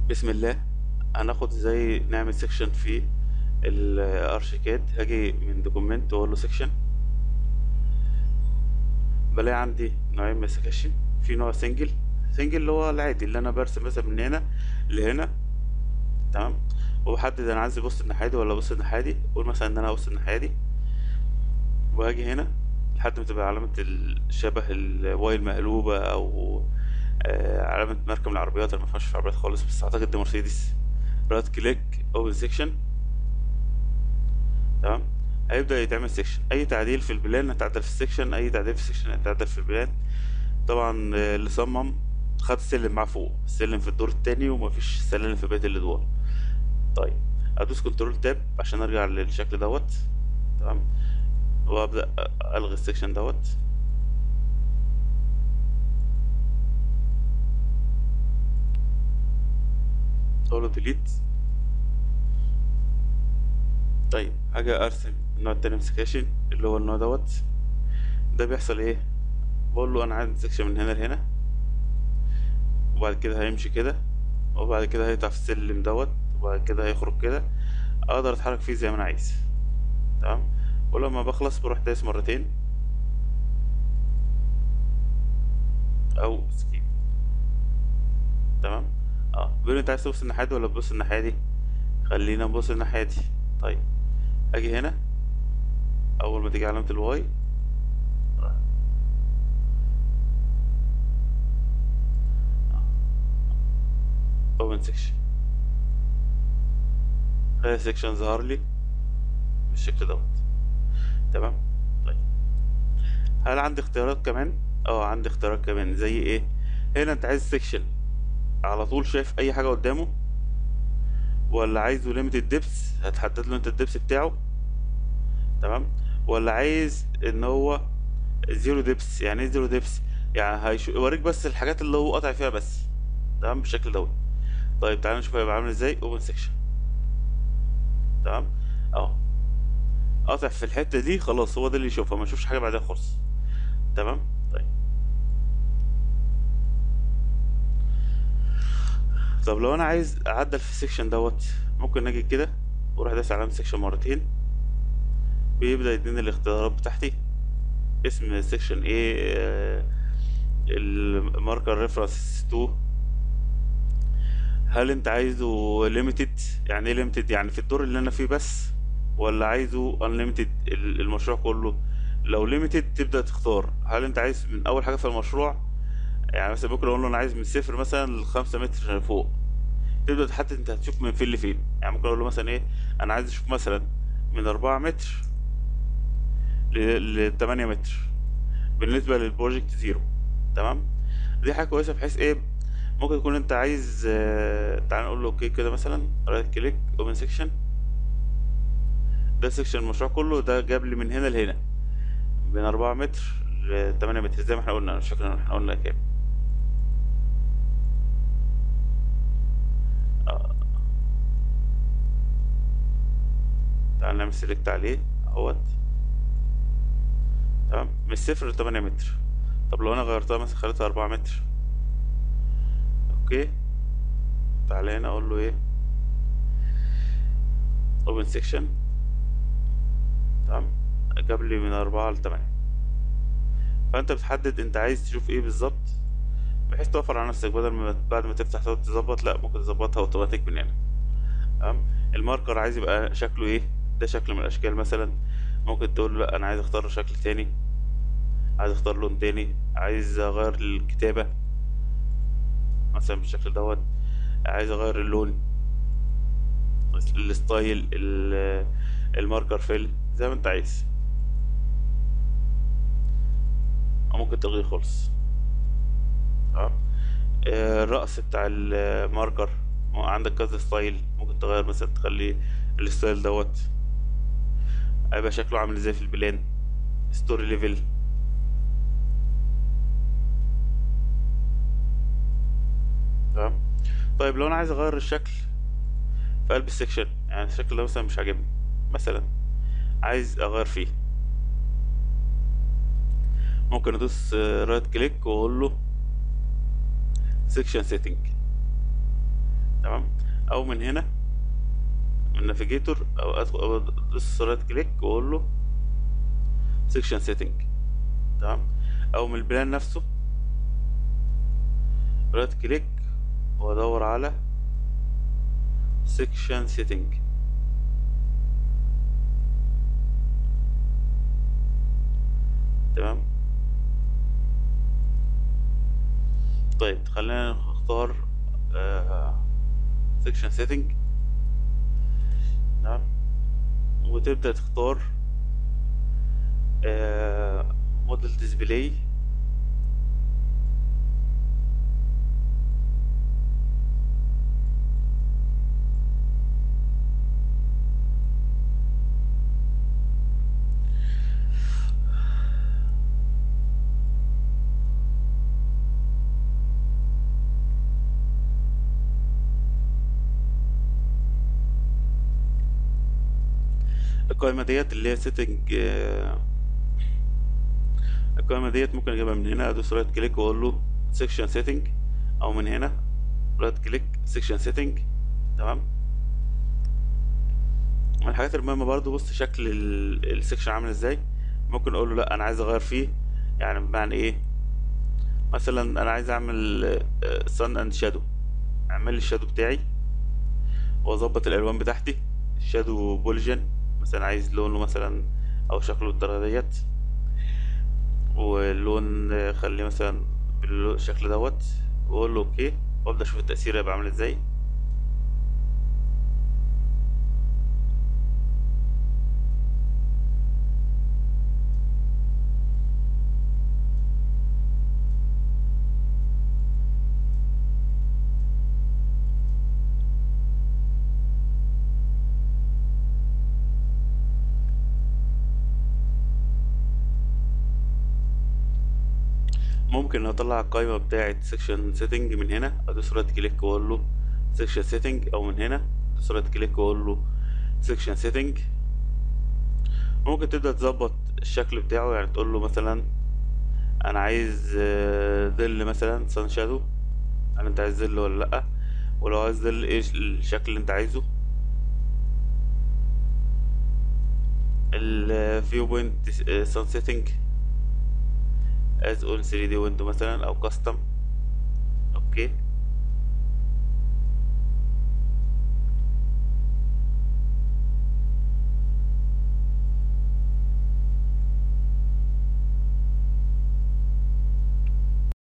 بسم الله هناخد ازاي نعمل سيكشن في الارشيكاد هاجي من دوكيمنت واقول له سيكشن بلاقي عندي نوعين من السكاشن في نوع سنجل سنجل اللي هو العادي اللي انا برسم مثلا من هنا لهنا تمام وبحدد انا عايز ابص الناحيه دي ولا ابص الناحيه دي اقول مثلا ان انا ابص الناحيه دي وهاجي هنا لحد ما تبقى علامه الشبه الواي المقلوبه او آه، علامة مركب من العربيات انا مفهمش في العربيات خالص بس اعتقد دي مرسيدس رايت كليك اوبن سيكشن تمام هيبدأ يتعمل سيكشن اي تعديل في البلان هتعدل في السيكشن اي تعديل في السيكشن هتعدل في البلان طبعا آه، اللي صمم خد السلم معاه فوق السلم في الدور التاني ومفيش سلالم في بقية الادوار طيب ادوس كنترول تاب عشان ارجع للشكل دوت تمام وابدأ الغي السيكشن دوت اقول له ديليت طيب حاجة ارسم النوع التاني من السكاشن اللي هو النوع دوت ده بيحصل ايه بقول له انا عايز سكشن من هنا لهنا وبعد كده هيمشي كده وبعد كده هيقطع في السلم دوت وبعد كده هيخرج كده اقدر اتحرك فيه زي ما انا عايز تمام ولما بخلص بروح دايس مرتين او سكيب تمام اه بيقول لي انت عايز تبص الناحية دي ولا تبص الناحية دي خلينا نبص الناحية دي طيب اجي هنا اول ما تيجي علامة الواي اوبن سيكشن هذا سيكشن ظهر لي بالشكل دوت تمام طيب هل عندي اختيارات كمان اه عندي اختيارات كمان زي ايه هنا انت عايز سيكشن على طول شايف اي حاجه قدامه ولا عايزه ليميتد ديبس هتحدد له انت الدبس بتاعه تمام ولا عايز ان هو زيرو ديبس يعني ايه زيرو ديبس يعني هيوريك بس الحاجات اللي هو قاطع فيها بس تمام بالشكل دوت طيب تعالى نشوف هيبقى عامل ازاي اوبن سيكشن تمام اهو قاطع في الحته دي خلاص هو ده اللي يشوفها ما يشوفش حاجه بعدها خالص تمام طيب طب لو انا عايز اعدل في السكشن دوت ممكن اجي كده واروح دايس علامه سكشن مرتين بيبدا يديني الاختيارات بتاعتي اسم السكشن ايه آه، الماركر ريفرنس 2 هل انت عايزه ليميتد يعني ايه ليميتد يعني في الدور اللي انا فيه بس ولا عايزه انليميتد المشروع كله لو ليميتد تبدا تختار هل انت عايز من اول حاجه في المشروع يعني مثلا ممكن اقول له انا عايز من صفر مثلا لخمسة متر فوق تبدا تحدد انت هتشوف من فين لفين يعني ممكن اقول له مثلا ايه انا عايز اشوف مثلا من أربعة متر ل 8 متر بالنسبه للبروجكت زيرو تمام دي حاجه كويسه بحيث ايه ممكن يكون انت عايز آه، تعال نقول له اوكي كده مثلا رايت كليك اوبن سيكشن ده سيكشن المشروع كله ده جاب لي من هنا لهنا من أربعة متر ل 8 متر زي ما احنا قلنا أنا مش فاكر احنا قلنا كام آه. تعال نعمل سيلكت عليه اهوت تمام من صفر ل 8 متر طب لو انا غيرتها مثلا خليتها 4 متر اوكي تعالى هنا اقول له ايه اوبن سيكشن تمام جاب لي من أربعة لتمانية فأنت بتحدد أنت عايز تشوف إيه بالظبط بحيث توفر على نفسك بدل ما بعد ما تفتح تقعد تظبط لأ ممكن تظبطها أوتوماتيك من هنا تمام الماركر عايز يبقى شكله إيه ده شكل من الأشكال مثلا ممكن تقول له لأ أنا عايز أختار شكل تاني عايز أختار لون تاني عايز أغير الكتابة مثلا بالشكل دوت عايز أغير اللون الستايل ال- الماركر فيل زي ما انت عايز او ممكن تلغيه خالص تمام آه، الرأس بتاع الماركر عندك كذا ستايل ممكن تغير مثلا تخلي الستايل دوت هيبقى شكله عامل ازاي في البلان ستوري ليفل تمام طيب لو انا عايز اغير الشكل في قلب السكشن يعني الشكل ده مثلا مش عاجبني مثلا عايز اغير فيه ممكن ادوس رايت كليك واقول له سيكشن سيتنج تمام او من هنا من النافيجيتور او ادخل او ادوس رايت كليك واقول له سيكشن سيتنج تمام او من البلان نفسه رايت كليك وادور على سيكشن سيتنج تمام طيب خلينا نختار سيكشن سيتنج تمام وتبدأ تختار موديل ديسبلاي القائمة ديت اللي هي سيتنج القائمة ديت ممكن اجيبها من هنا ادوس رايت كليك واقول له سيكشن سيتنج او من هنا رايت كليك سيكشن سيتنج تمام من الحاجات المهمة برضو بص شكل السيكشن عامل ازاي ممكن اقول له لا انا عايز اغير فيه يعني بمعنى ايه مثلا انا عايز اعمل سان اند شادو اعمل لي الشادو بتاعي واظبط الالوان بتاعتي الشادو بولجن مثلا عايز لونه مثلا او شكله بالطريقه ديت واللون خليه مثلا بالشكل دوت واقول له اوكي وابدا اشوف التاثير هيبقى عامل ازاي ممكن اطلع القائمه بتاعه سيكشن سيتنج من هنا ادوس رايت كليك واقول له سيكشن سيتنج او من هنا ادوس رايت كليك واقول له سيكشن سيتنج ممكن تبدا تظبط الشكل بتاعه يعني تقول له مثلا انا عايز ظل مثلا سان شادو هل انت عايز ظل ولا لا ولو عايز ظل ايه الشكل اللي انت عايزه الفيو بوينت سان سيتنج از اون 3 دي ويندو مثلا او كاستم اوكي